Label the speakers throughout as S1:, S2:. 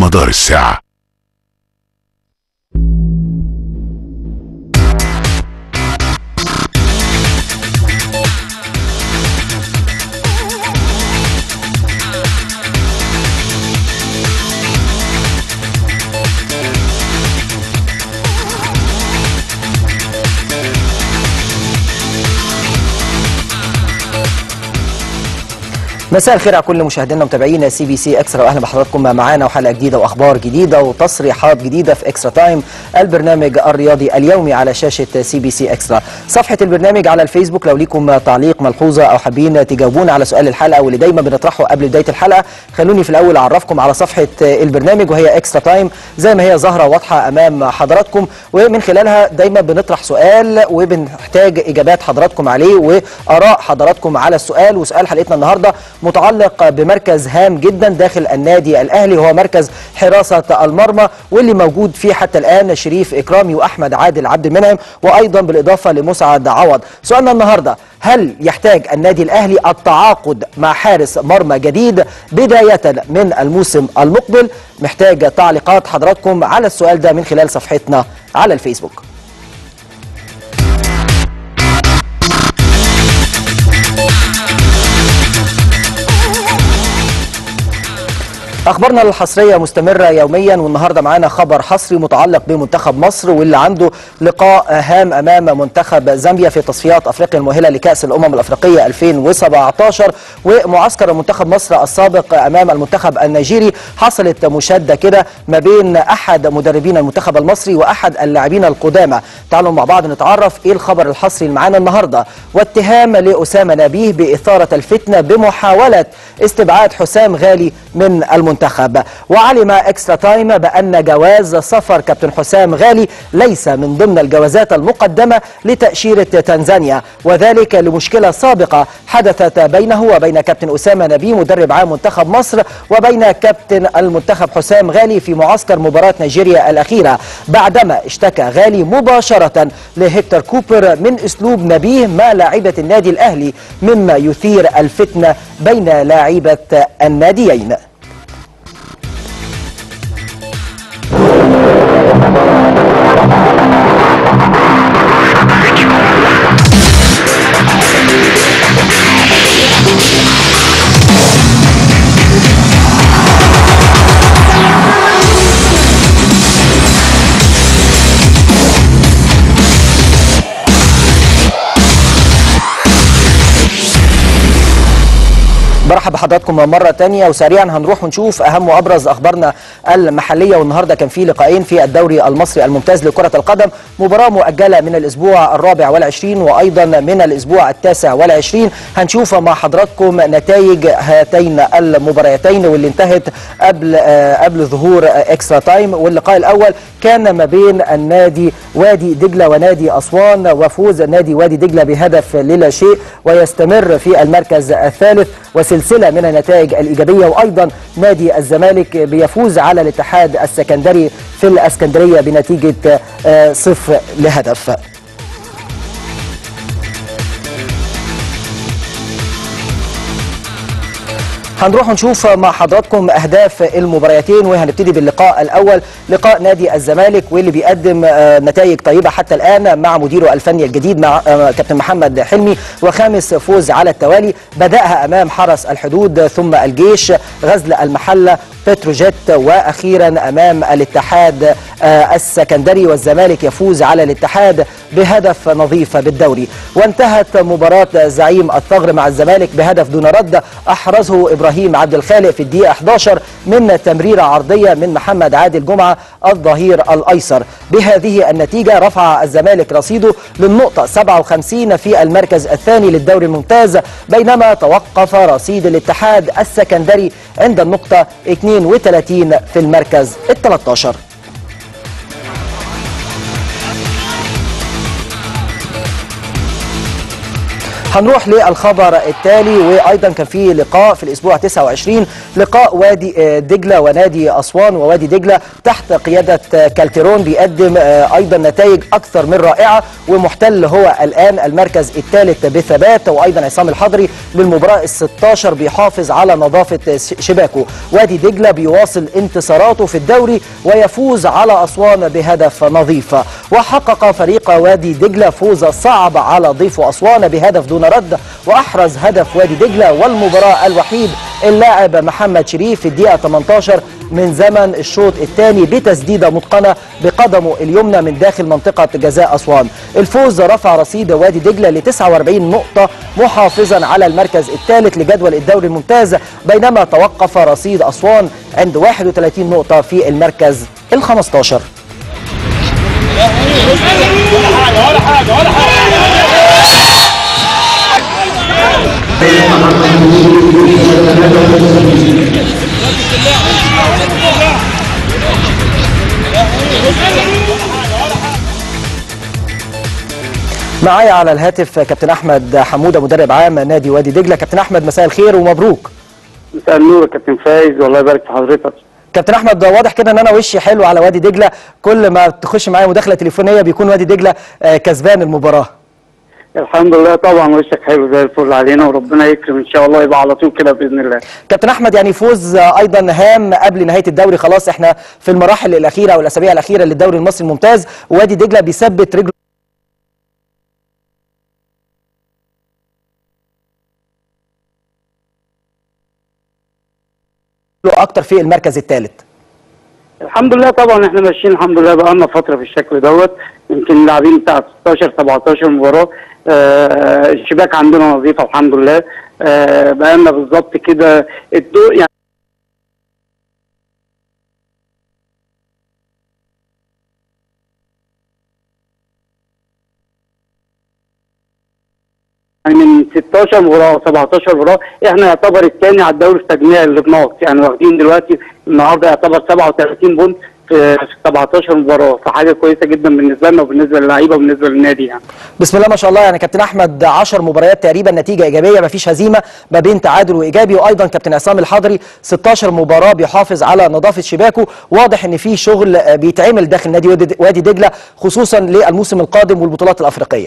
S1: مدار الساعة
S2: مساء الخير على كل مشاهدينا ومتابعينا سي بي سي اكسترا واهلا بحضراتكم معانا وحلقه جديده واخبار جديده وتصريحات جديده في اكسترا تايم البرنامج الرياضي اليومي على شاشه سي بي سي اكسترا صفحه البرنامج على الفيسبوك لو ليكم تعليق ملحوظه او حابين تجاوبونا على سؤال الحلقه واللي دايما بنطرحه قبل بدايه الحلقه خلوني في الاول اعرفكم على صفحه البرنامج وهي اكسترا تايم زي ما هي ظاهره واضحه امام حضراتكم ومن خلالها دايما بنطرح سؤال وبنحتاج اجابات حضراتكم عليه واراء حضراتكم على السؤال وسؤال حلقتنا النهارده متعلق بمركز هام جدا داخل النادي الاهلي وهو مركز حراسه المرمى واللي موجود فيه حتى الان شريف اكرامي واحمد عادل عبد المنعم وايضا بالاضافه لمسعد عوض سؤالنا النهارده هل يحتاج النادي الاهلي التعاقد مع حارس مرمى جديد بدايه من الموسم المقبل محتاج تعليقات حضراتكم على السؤال ده من خلال صفحتنا على الفيسبوك اخبارنا الحصريه مستمره يوميا والنهارده معانا خبر حصري متعلق بمنتخب مصر واللي عنده لقاء هام امام منتخب زامبيا في تصفيات افريقيا المؤهله لكاس الامم الافريقيه 2017 ومعسكر منتخب مصر السابق امام المنتخب النيجيري حصلت مشاده كده ما بين احد مدربين المنتخب المصري واحد اللاعبين القدامى تعالوا مع بعض نتعرف ايه الخبر الحصري اللي معانا النهارده واتهام لاسامه نبيه باثاره الفتنه بمحاوله استبعاد حسام غالي من المنتخب المنتخب وعلم اكسترا تايم بان جواز سفر كابتن حسام غالي ليس من ضمن الجوازات المقدمه لتاشيره تنزانيا وذلك لمشكله سابقه حدثت بينه وبين كابتن اسامه نبي مدرب عام منتخب مصر وبين كابتن المنتخب حسام غالي في معسكر مباراه نيجيريا الاخيره بعدما اشتكى غالي مباشره لهكتور كوبر من اسلوب نبيه مع لاعبه النادي الاهلي مما يثير الفتنه بين لاعبه الناديين برحب بحضراتكم مرة تانية وسريعا هنروح ونشوف أهم وأبرز أخبارنا المحلية والنهاردة كان في لقاءين في الدوري المصري الممتاز لكرة القدم مباراة مؤجلة من الأسبوع الرابع والعشرين وأيضا من الأسبوع التاسع والعشرين هنشوف مع حضراتكم نتائج هاتين المباراتين واللي انتهت قبل قبل ظهور اكسترا تايم واللقاء الأول كان ما بين النادي وادي دجلة ونادي أسوان وفوز نادي وادي دجلة بهدف للا شيء ويستمر في المركز الثالث وسلسلة من النتائج الإيجابية وأيضا نادي الزمالك بيفوز على الاتحاد السكندري في الأسكندرية بنتيجة صفر لهدف هنروح نشوف مع حضراتكم اهداف المباريتين وهنبتدي باللقاء الاول لقاء نادي الزمالك واللي بيقدم نتائج طيبه حتى الان مع مديره الفني الجديد مع كابتن محمد حلمي وخامس فوز على التوالي بداها امام حرس الحدود ثم الجيش غزل المحله بتروجيت واخيرا امام الاتحاد السكندري والزمالك يفوز على الاتحاد بهدف نظيف بالدوري وانتهت مباراه زعيم الثغر مع الزمالك بهدف دون رد احرزه ابراهيم عبد الخالق في الدقيقه 11 من تمريره عرضيه من محمد عادل جمعه الظهير الايسر بهذه النتيجه رفع الزمالك رصيده للنقطه 57 في المركز الثاني للدوري الممتاز بينما توقف رصيد الاتحاد السكندري عند النقطه 32 في المركز ال 13 هنروح للخبر التالي وايضا كان في لقاء في الاسبوع 29 لقاء وادي دجله ونادي اسوان ووادي دجله تحت قياده كالتيرون بيقدم ايضا نتائج اكثر من رائعه ومحتل هو الان المركز الثالث بثبات وايضا عصام الحضري للمباراه ال 16 بيحافظ على نظافه شباكه وادي دجله بيواصل انتصاراته في الدوري ويفوز على اسوان بهدف نظيف وحقق فريق وادي دجله فوز صعب على ضيف اسوان بهدف دون رد واحرز هدف وادي دجله والمباراه الوحيد اللاعب محمد شريف في الدقيقه 18 من زمن الشوط الثاني بتسديده متقنه بقدمه اليمنى من داخل منطقه جزاء اسوان الفوز رفع رصيد وادي دجله ل 49 نقطه محافظا على المركز الثالث لجدول الدوري الممتاز بينما توقف رصيد اسوان عند 31 نقطه في المركز ال 15
S1: ولا حاجه ولا حاجه
S2: معايا على الهاتف كابتن احمد حموده مدرب عام نادي وادي دجله كابتن احمد مساء الخير ومبروك
S3: مساء النور يا كابتن فايز والله يبارك في حضرتك
S2: كابتن احمد واضح كده ان انا وشي حلو على وادي دجله كل ما تخش معايا مداخله تليفونيه بيكون وادي دجله آه، كسبان المباراه
S3: الحمد لله طبعا وشك حلو زي الفل علينا وربنا يكرم ان شاء الله يبقى على طول كده باذن الله
S2: كابتن احمد يعني فوز آه، ايضا هام قبل نهايه الدوري خلاص احنا في المراحل الاخيره او الاسابيع الاخيره للدوري المصري الممتاز وادي دجله بيثبت رجله اكتر في المركز الثالث
S3: الحمد لله طبعا احنا ماشيين الحمد لله بقالنا فتره في الشكل دوت يمكن اللاعبين بتاع 16 17 مباراه آه الشباك عندنا نظيفه الحمد لله آه بقالنا بالظبط كده الدور يعني يعني من 16 مباراه 17 مباراه احنا يعتبر الثاني على الدوري في تجميع النقط يعني واخدين دلوقتي النهارده يعتبر 37 بونت في في 17 مباراه فحاجه كويسه جدا بالنسبه لنا وبالنسبه للعيبه وبالنسبه للنادي يعني
S2: بسم الله ما شاء الله يعني كابتن احمد 10 مباريات تقريبا نتيجه ايجابيه ما فيش هزيمه ما بين تعادل وايجابي وايضا كابتن عصام الحضري 16 مباراه بيحافظ على نظافه شباكه واضح ان في شغل آه، بيتعمل داخل نادي وادي- وادي دجله خصوصا للموسم القادم والبطولات الافريقيه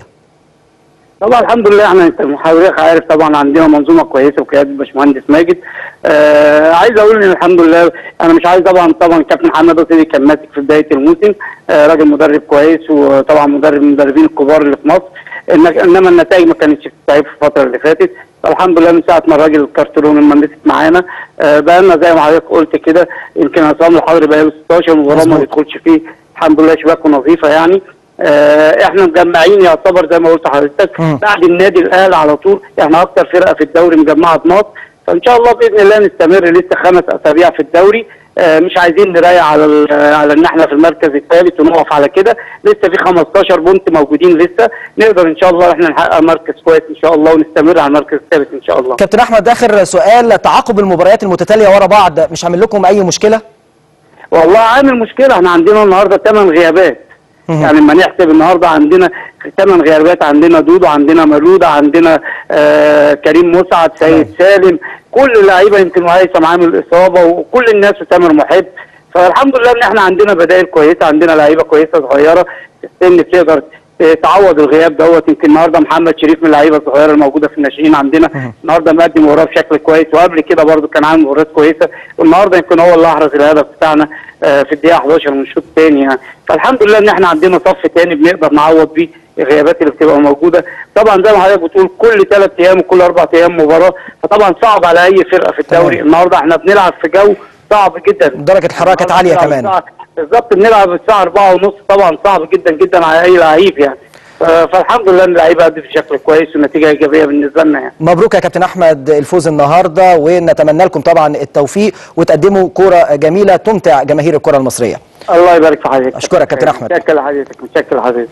S3: طبعا الحمد لله احنا انت حضرتك عارف طبعا عندنا منظومه كويسه وقياده الباشمهندس ماجد آه عايز اقول ان الحمد لله انا مش عايز طبعا طبعا كابتن محمد رشدي كان ماسك في بدايه الموسم آه راجل مدرب كويس وطبعا مدرب من المدربين الكبار اللي في مصر إنك انما النتائج ما كانتش تستعيب في الفتره اللي فاتت فالحمد لله من ساعه ما الراجل الكارترون لما مسك معانا آه بقى لنا زي ما حضرتك قلت كده يمكن عصام الحضري بقى له 16 مباراه ما
S2: مظبوط.
S3: بيدخلش فيه الحمد لله شباكه نظيفه يعني آه احنا مجمعين يعتبر زي ما قلت لحضرتك
S2: مم.
S3: بعد النادي الاهلي على طول احنا اكتر فرقه في الدوري مجمعه بنقط فان شاء الله باذن الله نستمر لسه خمس اسابيع في الدوري آه مش عايزين نريح على ال- على ان احنا في المركز الثالث ونقف على كده لسه في 15 بونت موجودين لسه نقدر ان شاء الله احنا نحقق مركز كويس ان شاء الله ونستمر على المركز الثالث ان شاء الله
S2: كابتن احمد اخر سؤال تعاقب المباريات المتتاليه ورا بعض مش عامل لكم اي مشكله
S3: والله عامل مشكله احنا عندنا النهارده ثمان غيابات
S2: مهم.
S3: يعني لما نحسب النهارده عندنا ثمان غيابات عندنا دودو عندنا ملوده عندنا آه كريم مسعد سيد سالم كل اللعيبه يمكن وهيثم عامل اصابه وكل الناس وتامر محب فالحمد لله ان احنا عندنا بدائل كويسه عندنا لعيبه كويسه صغيره في السن بتقدر تعوض الغياب دوت يمكن النهارده محمد شريف من اللعيبه الصغيره الموجوده في الناشئين عندنا النهارده مقدم مباراه بشكل كويس وقبل كده برده كان عامل مباريات كويسه والنهارده يمكن هو اللي احرز الهدف بتاعنا آه، في الدقيقه 11 من الشوط الثاني يعني فالحمد لله ان احنا عندنا صف ثاني بنقدر نعوض بيه الغيابات اللي بتبقى موجوده طبعا زي ما حضرتك بتقول كل ثلاث ايام وكل اربع ايام مباراه فطبعا صعب على اي فرقه في الدوري
S2: تمام.
S3: النهارده احنا بنلعب في جو صعب جدا
S2: درجه الحراره كانت عاليه
S3: بنلعب
S2: كمان
S3: الساعة- بالظبط بنلعب الساعه 4 ونص طبعا صعب جدا جدا على اي لعيب يعني ف- فالحمد لله ان اللعيبه ادت بشكل كويس ونتيجه ايجابيه بالنسبه لنا يعني
S2: مبروك يا كابتن احمد الفوز النهارده ونتمنى لكم طبعا التوفيق وتقدموا كوره جميله تمتع جماهير الكره المصريه
S3: الله يبارك في حضرتك
S2: أشكرك كابتن أحمد.
S3: متشكر لحضرتك متشكر لحضرتك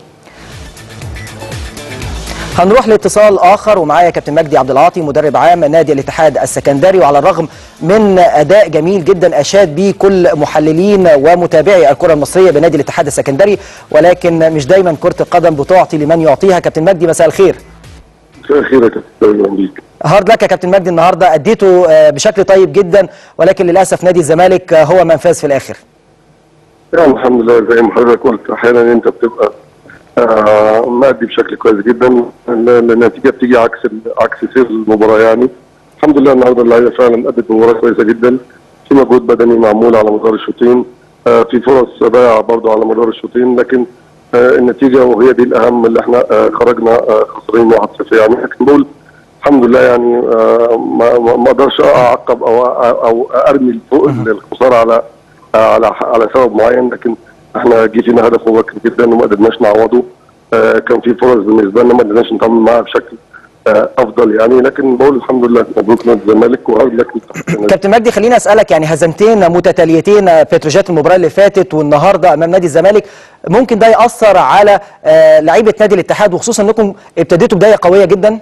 S2: هنروح لاتصال اخر ومعايا كابتن مجدي عبد العاطي مدرب عام نادي الاتحاد السكندري وعلى الرغم من اداء جميل جدا اشاد به كل محللين ومتابعي الكره المصريه بنادي الاتحاد السكندري ولكن مش دايما كره القدم بتعطي لمن يعطيها كابتن مجدي مساء الخير
S4: مساء الخير يا كابتن اهلا بيك
S2: هارد لك يا كابتن مجدي النهارده اديته آه، بشكل طيب جدا ولكن للاسف نادي الزمالك آه، هو من فاز في الاخر
S4: يعني الحمد لله زي ما حضرتك قلت احيانا انت بتبقى آه مادي بشكل كويس جدا ال- النتيجه بتيجي عكس ال- عكس سير المباراه يعني الحمد لله النهارده اللعيبه فعلا ادت مباراه كويسه جدا في مجهود بدني معمول على مدار الشوطين آه في فرص ضايعه برضه على مدار الشوطين لكن آه النتيجه وهي دي الاهم اللي احنا آه خرجنا آه خسرانين 1-0 يعني لكن بقول الحمد لله يعني آه ما ما ما اقدرش اعقب او او ارمي فوق الخساره على على على سبب معين لكن احنا جه فينا هدف مبكر جدا وما قدرناش نعوضه آه كان في فرص بالنسبه لنا ما قدرناش نتعامل معاها بشكل آه افضل يعني لكن بقول الحمد لله مبروك نادي الزمالك وهارد لك
S2: كابتن مجدي خليني اسالك يعني هزيمتين متتاليتين آه، بتروجيت المباراه اللي فاتت والنهارده امام نادي الزمالك ممكن ده ياثر على آه، لعيبه نادي الاتحاد وخصوصا انكم ابتديتوا بدايه قويه جدا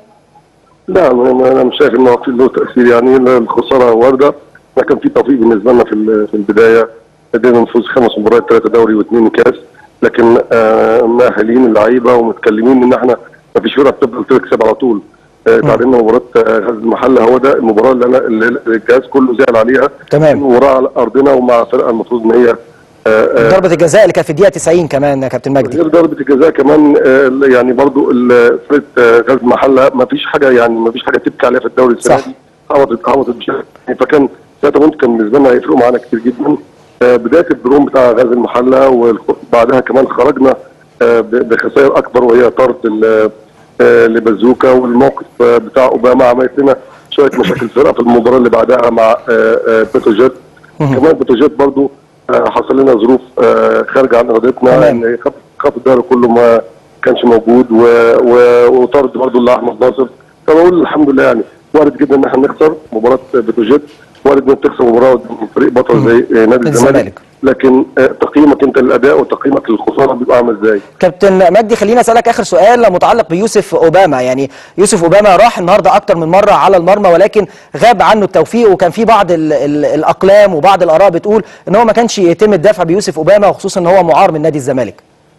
S4: لا انا أنا مش شايف انه في له تاثير يعني الخساره وارده لكن في توفيق بالنسبه لنا في ال- في البدايه قدرنا نفوز خمس مباريات ثلاثه دوري واثنين كاس لكن آه مؤهلين اللعيبه ومتكلمين ان احنا ما فيش فرقه بتفضل تكسب على طول آه تعادلنا مباراه آه، غزل المحله هو ده المباراه اللي انا اللي الجهاز كله زعل عليها
S2: تمام.
S4: مباراه على ارضنا ومع فرقه المفروض ان هي آه، آه،
S2: ضربه الجزاء اللي كانت في الدقيقه 90 كمان يا كابتن مجدي
S4: غير ضربه الجزاء كمان آه، يعني برضو ال- فرقه آه، غزل المحله ما فيش حاجه يعني ما فيش حاجه تبكي عليها في الدوري السنه
S2: صح.
S4: دي هبطت هبطت بشكل يعني فكان ثلاثه بونت كان بالنسبه لنا هيفرقوا معانا كتير جدا آه، بدايه الدروم بتاع غزل المحله وبعدها كمان خرجنا آه، ب- بخسائر اكبر وهي طرد ال- آه، لبازوكا والموقف آه، بتاع اوباما عملت لنا شويه مشاكل فرقه في المباراه اللي بعدها مع آه، آه، بتروجيت كمان بتروجيت برضو آه، حصل لنا ظروف آه، خارجه عن ارادتنا
S2: تمام.
S4: ان خط خط الظهر كله ما كانش موجود و... و... وطرد برضه لاحمد ناصر فبقول الحمد لله يعني وارد جدا ان احنا نخسر مباراه بتروجيت وارد انك تخسر مباراه قدام فريق بطل زي آه، نادي
S2: الزمالك.
S4: الزمالك لكن آه، تقييمك انت للاداء وتقييمك للخساره بيبقى عامل ازاي؟
S2: كابتن مجدي خليني اسالك اخر سؤال متعلق بيوسف اوباما يعني يوسف اوباما راح النهارده اكتر من مره على المرمى ولكن غاب عنه التوفيق وكان في بعض ال ال الاقلام وبعض الاراء بتقول ان هو ما كانش يتم الدفع بيوسف اوباما وخصوصا ان هو معار من نادي الزمالك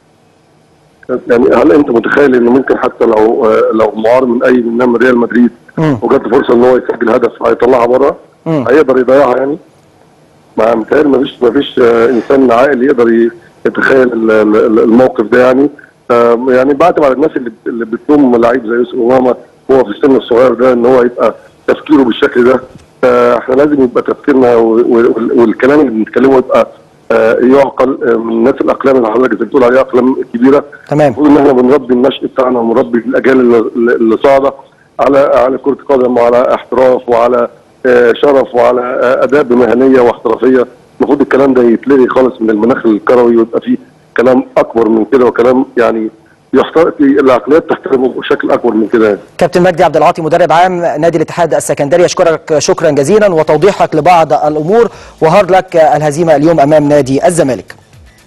S4: يعني هل انت متخيل ان ممكن حتى لو آه، لو معار من اي من من ريال مدريد
S2: مم.
S4: وجات له فرصه ان هو يسجل هدف هيطلعها بره
S2: مم.
S4: هيقدر يضيعها يعني ما متهيألي ما فيش ما فيش آه، انسان عاقل يقدر ي- يتخيل ال- ال- الموقف ده يعني آه، يعني بعتب على الناس اللي اللي بتلوم لعيب زي يوسف اوباما هو في السن الصغير ده ان هو يبقى تفكيره بالشكل ده آه، احنا لازم يبقى تفكيرنا و- و- والكلام اللي بنتكلمه يبقى آه، يعقل آه، من نفس الاقلام اللي حضرتك زي بتقول عليها اقلام كبيره
S2: تمام.
S4: المفروض ان احنا بنربي النشء بتاعنا ونربي الاجيال اللي, اللي صاعده على على كره قدم وعلى احتراف وعلى آه، شرف وعلى آه، اداء بمهنيه واحترافيه المفروض الكلام ده يتلغي خالص من المناخ الكروي ويبقى فيه كلام اكبر من كده وكلام يعني يحترم العقليات تحترمه بشكل اكبر من كده يعني.
S2: كابتن مجدي عبد العاطي مدرب عام نادي الاتحاد السكندري اشكرك شكرا جزيلا وتوضيحك لبعض الامور وهارد لك الهزيمه اليوم امام نادي الزمالك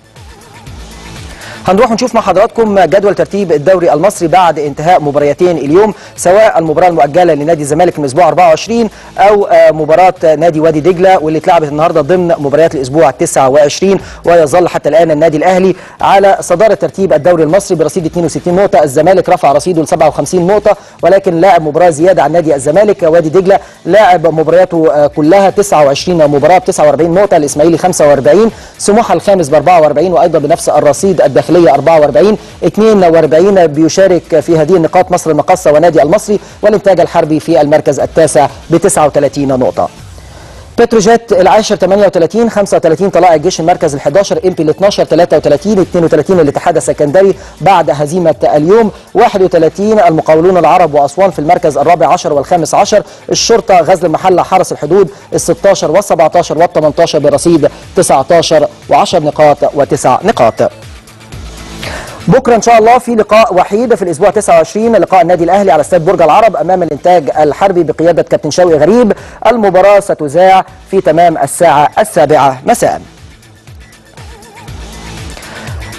S2: هنروح نشوف مع حضراتكم جدول ترتيب الدوري المصري بعد انتهاء مباريتين اليوم سواء المباراه المؤجله لنادي الزمالك من الاسبوع 24 او آه، مباراه نادي وادي دجله واللي اتلعبت النهارده ضمن مباريات الاسبوع 29 ويظل حتى الان النادي الاهلي على صداره ترتيب الدوري المصري برصيد 62 نقطه الزمالك رفع رصيده ل 57 نقطه ولكن لاعب مباراه زياده عن نادي الزمالك وادي دجله لاعب مبارياته آه، كلها 29 مباراه ب 49 نقطه الاسماعيلي 45 سموحه الخامس ب 44 وايضا بنفس الرصيد الداخليه 44 42 بيشارك في هذه النقاط مصر المقاصه ونادي المصري والانتاج الحربي في المركز التاسع ب 39 نقطه بتروجيت العاشر 38 35 طلائع الجيش المركز ال 11 امبي ال 12 33 32 الاتحاد السكندري بعد هزيمه اليوم 31 المقاولون العرب واسوان في المركز الرابع عشر والخامس عشر الشرطه غزل المحله حرس الحدود ال 16 وال 17 وال 18 برصيد 19 و10 نقاط وتسع نقاط بكره ان شاء الله في لقاء وحيد في الاسبوع 29 لقاء النادي الاهلي على استاد برج العرب امام الانتاج الحربي بقياده كابتن شوقي غريب المباراه ستذاع في تمام الساعه السابعه مساء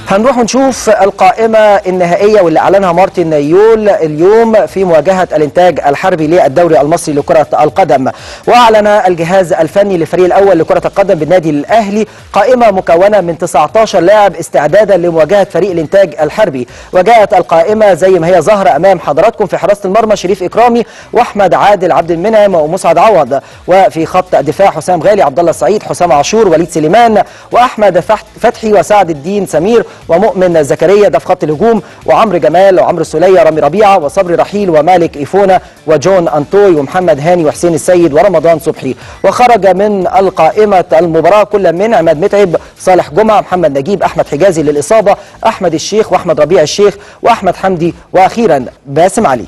S2: هنروح ونشوف القائمة النهائية واللي أعلنها مارتن يول اليوم في مواجهة الإنتاج الحربي للدوري المصري لكرة القدم وأعلن الجهاز الفني للفريق الأول لكرة القدم بالنادي الأهلي قائمة مكونة من 19 لاعب استعدادا لمواجهة فريق الإنتاج الحربي وجاءت القائمة زي ما هي ظاهرة أمام حضراتكم في حراسة المرمى شريف إكرامي وأحمد عادل عبد المنعم ومسعد عوض وفي خط الدفاع حسام غالي عبد الله السعيد حسام عاشور وليد سليمان وأحمد فتحي وسعد الدين سمير ومؤمن زكريا ده في خط الهجوم وعمرو جمال وعمرو السوليه رامي ربيعه وصبري رحيل ومالك ايفونا وجون انطوي ومحمد هاني وحسين السيد ورمضان صبحي وخرج من القائمه المباراه كل من عماد متعب صالح جمعه محمد نجيب احمد حجازي للاصابه احمد الشيخ واحمد ربيع الشيخ واحمد حمدي واخيرا باسم علي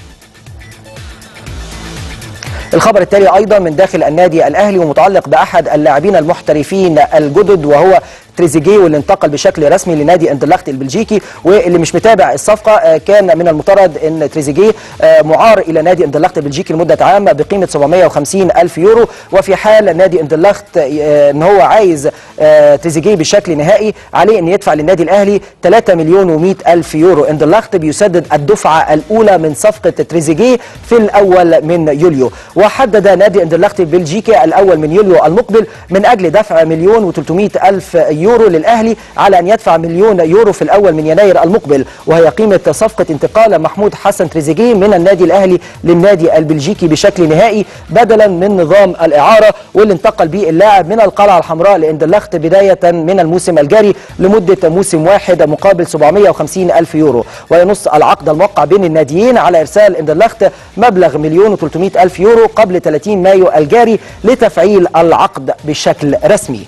S2: الخبر التالي ايضا من داخل النادي الاهلي ومتعلق باحد اللاعبين المحترفين الجدد وهو تريزيجيه واللي انتقل بشكل رسمي لنادي اندرلخت البلجيكي واللي مش متابع الصفقه كان من المفترض ان تريزيجيه معار الى نادي اندرلخت البلجيكي لمده عام بقيمه 750 الف يورو وفي حال نادي اندرلخت ان هو عايز تريزيجيه بشكل نهائي عليه ان يدفع للنادي الاهلي 3 مليون و100 الف يورو اندرلخت بيسدد الدفعه الاولى من صفقه تريزيجيه في الاول من يوليو وحدد نادي اندرلخت البلجيكي الاول من يوليو المقبل من اجل دفع مليون و300 الف يورو للاهلي على ان يدفع مليون يورو في الاول من يناير المقبل وهي قيمه صفقه انتقال محمود حسن تريزيجيه من النادي الاهلي للنادي البلجيكي بشكل نهائي بدلا من نظام الاعاره واللي انتقل به اللاعب من القلعه الحمراء لاندرلخت بدايه من الموسم الجاري لمده موسم واحد مقابل 750 الف يورو وينص العقد الموقع بين الناديين على ارسال اندرلخت مبلغ مليون و300 الف يورو قبل 30 مايو الجاري لتفعيل العقد بشكل رسمي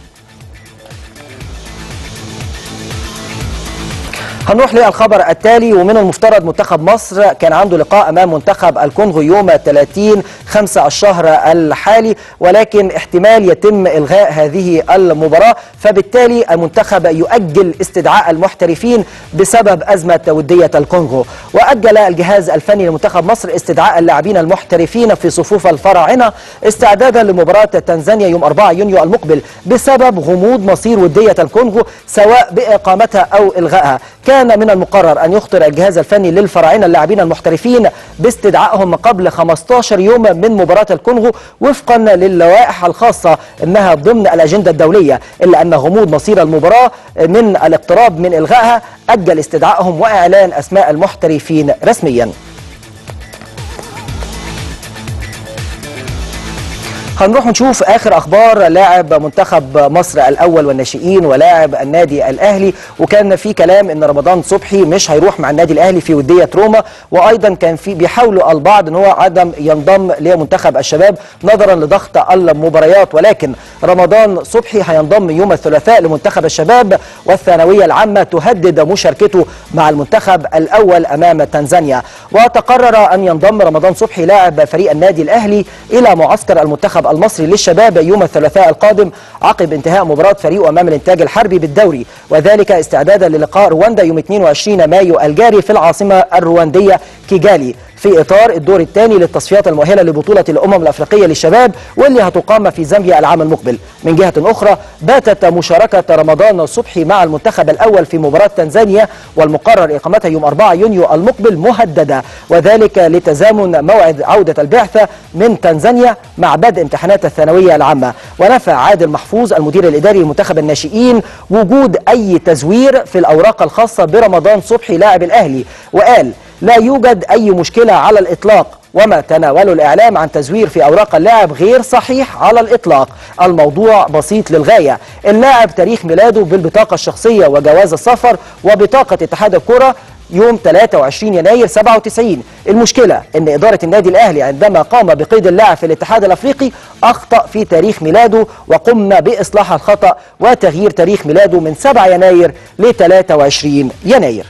S2: هنروح للخبر التالي ومن المفترض منتخب مصر كان عنده لقاء امام منتخب الكونغو يوم 30 5 الشهر الحالي ولكن احتمال يتم الغاء هذه المباراه فبالتالي المنتخب يؤجل استدعاء المحترفين بسبب ازمه وديه الكونغو واجل الجهاز الفني لمنتخب مصر استدعاء اللاعبين المحترفين في صفوف الفراعنه استعدادا لمباراه تنزانيا يوم 4 يونيو المقبل بسبب غموض مصير وديه الكونغو سواء باقامتها او الغائها كان من المقرر أن يخطر الجهاز الفني للفراعنة اللاعبين المحترفين باستدعائهم قبل 15 يوم من مباراة الكونغو وفقا للوائح الخاصة إنها ضمن الأجندة الدولية إلا أن غموض مصير المباراة من الاقتراب من إلغائها أجل استدعائهم وإعلان أسماء المحترفين رسمياً هنروح نشوف اخر اخبار لاعب منتخب مصر الاول والناشئين ولاعب النادي الاهلي وكان في كلام ان رمضان صبحي مش هيروح مع النادي الاهلي في وديه روما وايضا كان في بيحاولوا البعض ان هو عدم ينضم لمنتخب الشباب نظرا لضغط المباريات ولكن رمضان صبحي هينضم يوم الثلاثاء لمنتخب الشباب والثانويه العامه تهدد مشاركته مع المنتخب الاول امام تنزانيا وتقرر ان ينضم رمضان صبحي لاعب فريق النادي الاهلي الى معسكر المنتخب المصري للشباب يوم الثلاثاء القادم عقب انتهاء مباراة فريقه أمام الإنتاج الحربي بالدوري وذلك استعدادا للقاء رواندا يوم 22 مايو الجاري في العاصمة الرواندية كيجالي في إطار الدور الثاني للتصفيات المؤهلة لبطولة الأمم الأفريقية للشباب واللي هتقام في زامبيا العام المقبل من جهة أخرى باتت مشاركة رمضان صبحي مع المنتخب الأول في مباراة تنزانيا والمقرر إقامتها يوم 4 يونيو المقبل مهددة وذلك لتزامن موعد عودة البعثة من تنزانيا مع بدء امتحانات الثانوية العامة ونفى عادل محفوظ المدير الإداري لمنتخب الناشئين وجود أي تزوير في الأوراق الخاصة برمضان صبحي لاعب الأهلي وقال لا يوجد أي مشكلة على الإطلاق وما تناوله الإعلام عن تزوير في أوراق اللاعب غير صحيح على الإطلاق الموضوع بسيط للغاية اللاعب تاريخ ميلاده بالبطاقة الشخصية وجواز السفر وبطاقة اتحاد الكرة يوم 23 يناير 97 المشكلة ان إدارة النادي الأهلي عندما قام بقيد اللاعب في الاتحاد الأفريقي أخطأ في تاريخ ميلاده وقمنا بإصلاح الخطأ وتغيير تاريخ ميلاده من 7 يناير ل 23 يناير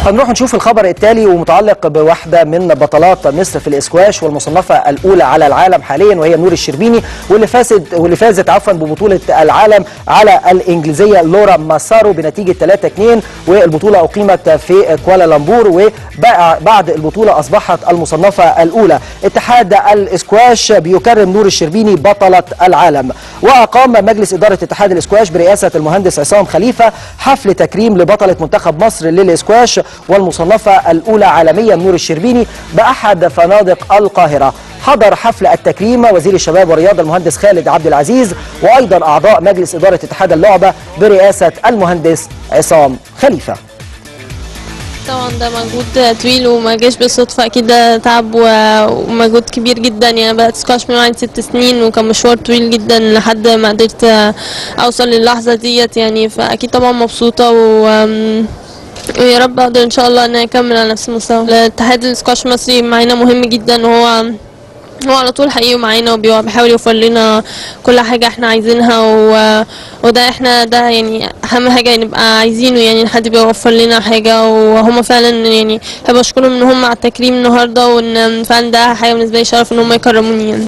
S2: هنروح نشوف الخبر التالي ومتعلق بواحدة من بطلات مصر في الإسكواش والمصنفة الأولى على العالم حاليا وهي نور الشربيني واللي فازت واللي فازت عفوا ببطولة العالم على الإنجليزية لورا ماسارو بنتيجة 3-2 والبطولة أقيمت في كوالالمبور وبعد البطولة أصبحت المصنفة الأولى اتحاد الإسكواش بيكرم نور الشربيني بطلة العالم وأقام مجلس إدارة اتحاد الإسكواش برئاسة المهندس عصام خليفة حفل تكريم لبطلة منتخب مصر للإسكواش والمصنفة الأولى عالميا نور الشربيني بأحد فنادق القاهرة حضر حفل التكريم وزير الشباب والرياضة المهندس خالد عبد العزيز وأيضا أعضاء مجلس إدارة اتحاد اللعبة برئاسة المهندس عصام خليفة
S5: طبعا ده مجهود طويل وما جاش بالصدفة أكيد ده تعب و- ومجهود كبير جدا يعني أنا بدأت سكواش من وعندي ست سنين وكان مشوار طويل جدا لحد ما قدرت أوصل للحظة ديت يعني فأكيد طبعا مبسوطة و ويا رب أقدر إن شاء الله إن أنا أكمل على نفس المستوى الاتحاد السكواش المصري معانا مهم جدا وهو هو على طول حقيقي معانا وبيحاول يوفر لنا كل حاجة احنا عايزينها و... وده احنا ده يعني أهم حاجة نبقى عايزينه يعني إن حد بيوفر لنا حاجة وهم فعلا يعني بحب أشكرهم إن هم على التكريم النهاردة وإن فعلا ده حاجة بالنسبة لي شرف إن هم يكرموني يعني.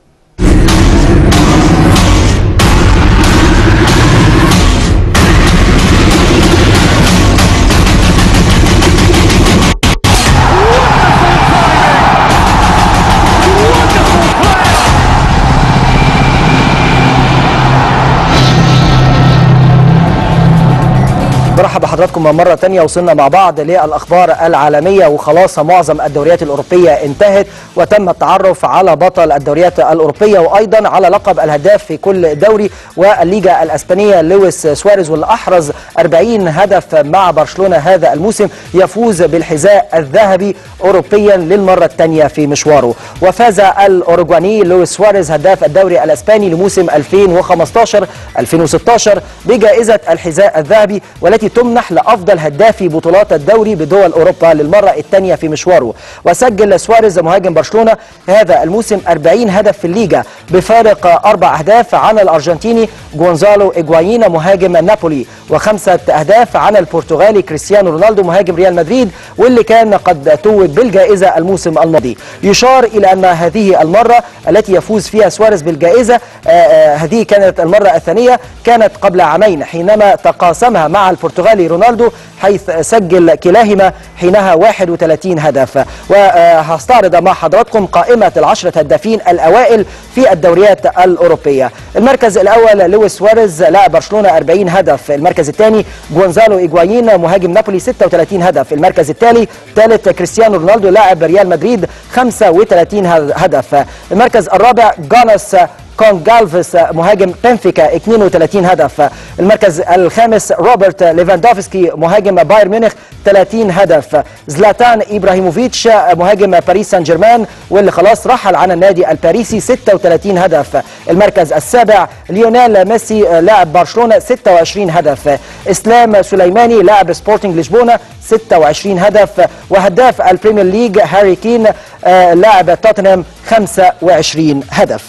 S2: برحب بحضراتكم مرة تانية وصلنا مع بعض للأخبار العالمية وخلاص معظم الدوريات الأوروبية انتهت وتم التعرف على بطل الدوريات الأوروبية وأيضا على لقب الهداف في كل دوري والليجا الأسبانية لويس سواريز واللي أحرز 40 هدف مع برشلونة هذا الموسم يفوز بالحذاء الذهبي أوروبيا للمرة الثانية في مشواره وفاز الأوروغواني لويس سواريز هداف الدوري الأسباني لموسم 2015-2016 بجائزة الحذاء الذهبي والتي تمنح لأفضل هدافي بطولات الدوري بدول أوروبا للمرة الثانية في مشواره وسجل سواريز مهاجم برشلونة هذا الموسم 40 هدف في الليجا بفارق أربع أهداف عن الأرجنتيني جونزالو إيجوايين مهاجم نابولي وخمسة أهداف عن البرتغالي كريستيانو رونالدو مهاجم ريال مدريد واللي كان قد توج بالجائزة الموسم الماضي يشار إلى أن هذه المرة التي يفوز فيها سواريز بالجائزة آه، آه، هذه كانت المرة الثانية كانت قبل عامين حينما تقاسمها مع البرتغالي رونالدو حيث سجل كلاهما حينها 31 هدف وهستعرض مع حضراتكم قائمة العشرة هدافين الأوائل في الدوريات الأوروبية المركز الأول لويس سواريز لاعب برشلونة 40 هدف المركز الثاني جونزالو إيجوايين مهاجم نابولي 36 هدف المركز التالي ثالث كريستيانو رونالدو لاعب ريال مدريد 35 هدف المركز الرابع جانس كونجالفيس مهاجم بنفيكا 32 هدف المركز الخامس روبرت ليفاندوفسكي مهاجم بايرن ميونخ 30 هدف زلاتان ابراهيموفيتش مهاجم باريس سان جيرمان واللي خلاص رحل عن النادي الباريسي 36 هدف المركز السابع ليونيل ميسي لاعب برشلونه 26 هدف اسلام سليماني لاعب سبورتنج لشبونه 26 هدف وهداف البريمير ليج هاري كين آه، لاعب توتنهام 25 هدف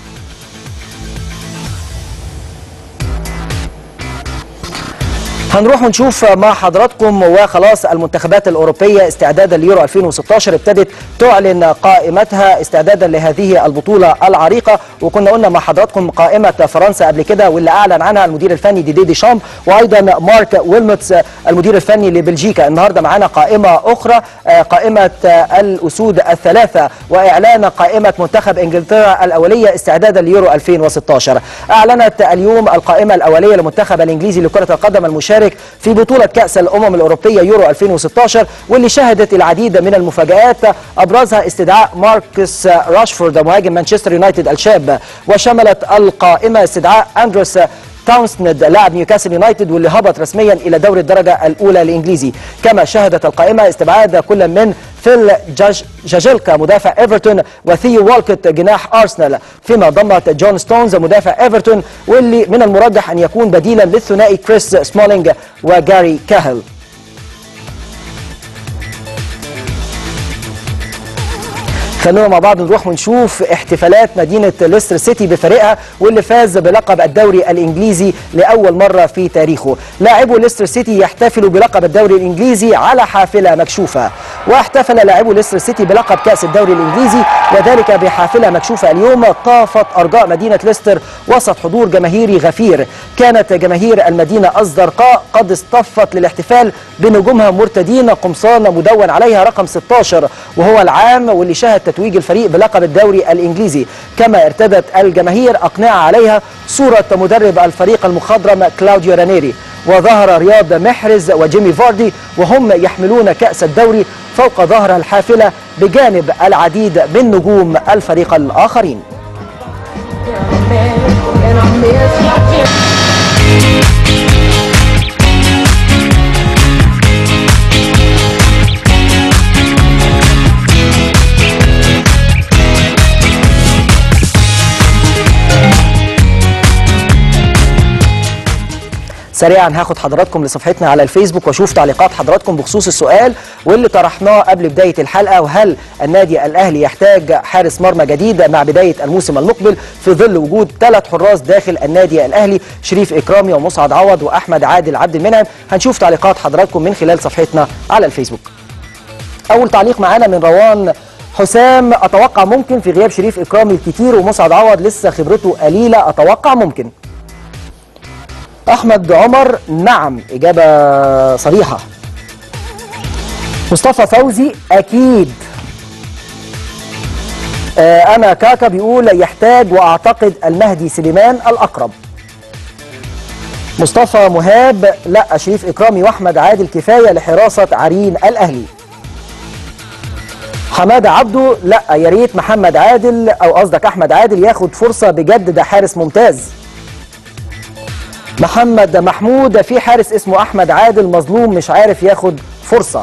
S2: هنروح ونشوف مع حضراتكم وخلاص المنتخبات الأوروبية استعدادا ليورو 2016 ابتدت تعلن قائمتها استعدادا لهذه البطولة العريقة وكنا قلنا مع حضراتكم قائمة فرنسا قبل كده واللي أعلن عنها المدير الفني ديدي ديشامب وأيضا مارك ويلموتس المدير الفني لبلجيكا النهارده معانا قائمة أخرى آه، قائمة آه، الأسود الثلاثة وإعلان قائمة منتخب إنجلترا الأولية استعدادا ليورو 2016 أعلنت اليوم القائمة الأولية للمنتخب الإنجليزي لكرة القدم المشارك في بطولة كأس الأمم الأوروبية يورو 2016 واللي شهدت العديد من المفاجآت أبرزها استدعاء ماركس راشفورد مهاجم مانشستر يونايتد الشاب وشملت القائمة استدعاء أندروس تاونسند لاعب نيوكاسل يونايتد واللي هبط رسميا الى دوري الدرجه الاولى الانجليزي كما شهدت القائمه استبعاد كل من فيل جاج جاجيلكا مدافع ايفرتون وثيو والكوت جناح ارسنال فيما ضمت جون ستونز مدافع ايفرتون واللي من المرجح ان يكون بديلا للثنائي كريس سمولينج وجاري كاهل خلونا مع بعض نروح ونشوف احتفالات مدينة ليستر سيتي بفريقها واللي فاز بلقب الدوري الإنجليزي لأول مرة في تاريخه لاعبو ليستر سيتي يحتفلوا بلقب الدوري الإنجليزي على حافلة مكشوفة واحتفل لاعبو ليستر سيتي بلقب كأس الدوري الإنجليزي وذلك بحافلة مكشوفة اليوم طافت أرجاء مدينة ليستر وسط حضور جماهيري غفير كانت جماهير المدينة الزرقاء قد اصطفت للاحتفال بنجومها مرتدين قمصان مدون عليها رقم 16 وهو العام واللي شهد تتويج الفريق بلقب الدوري الإنجليزي كما ارتدت الجماهير أقنعة عليها صورة مدرب الفريق المخضرم كلاوديو رانيري وظهر رياض محرز وجيمي فاردي وهم يحملون كأس الدوري فوق ظهر الحافلة بجانب العديد من نجوم الفريق الآخرين سريعا هاخد حضراتكم لصفحتنا على الفيسبوك واشوف تعليقات حضراتكم بخصوص السؤال واللي طرحناه قبل بدايه الحلقه وهل النادي الاهلي يحتاج حارس مرمى جديد مع بدايه الموسم المقبل في ظل وجود ثلاث حراس داخل النادي الاهلي شريف اكرامي ومسعد عوض واحمد عادل عبد المنعم هنشوف تعليقات حضراتكم من خلال صفحتنا على الفيسبوك اول تعليق معانا من روان حسام اتوقع ممكن في غياب شريف اكرامي الكتير ومسعد عوض لسه خبرته قليله اتوقع ممكن احمد عمر نعم اجابه صريحه مصطفى فوزي اكيد آه انا كاكا بيقول يحتاج واعتقد المهدي سليمان الاقرب مصطفى مهاب لا شريف اكرامي واحمد عادل كفايه لحراسه عرين الاهلي حماده عبده لا يا ريت محمد عادل او قصدك احمد عادل ياخد فرصه بجد ده حارس ممتاز محمد محمود في حارس اسمه احمد عادل مظلوم مش عارف ياخد فرصه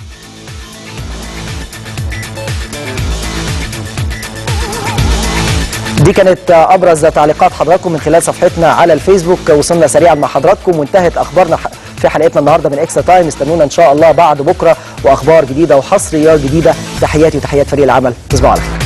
S2: دي كانت ابرز تعليقات حضراتكم من خلال صفحتنا على الفيسبوك وصلنا سريعا مع حضراتكم وانتهت اخبارنا في حلقتنا النهارده من اكسترا تايم استنونا ان شاء الله بعد بكره واخبار جديده وحصريات جديده تحياتي وتحيات فريق العمل تصبحوا على خير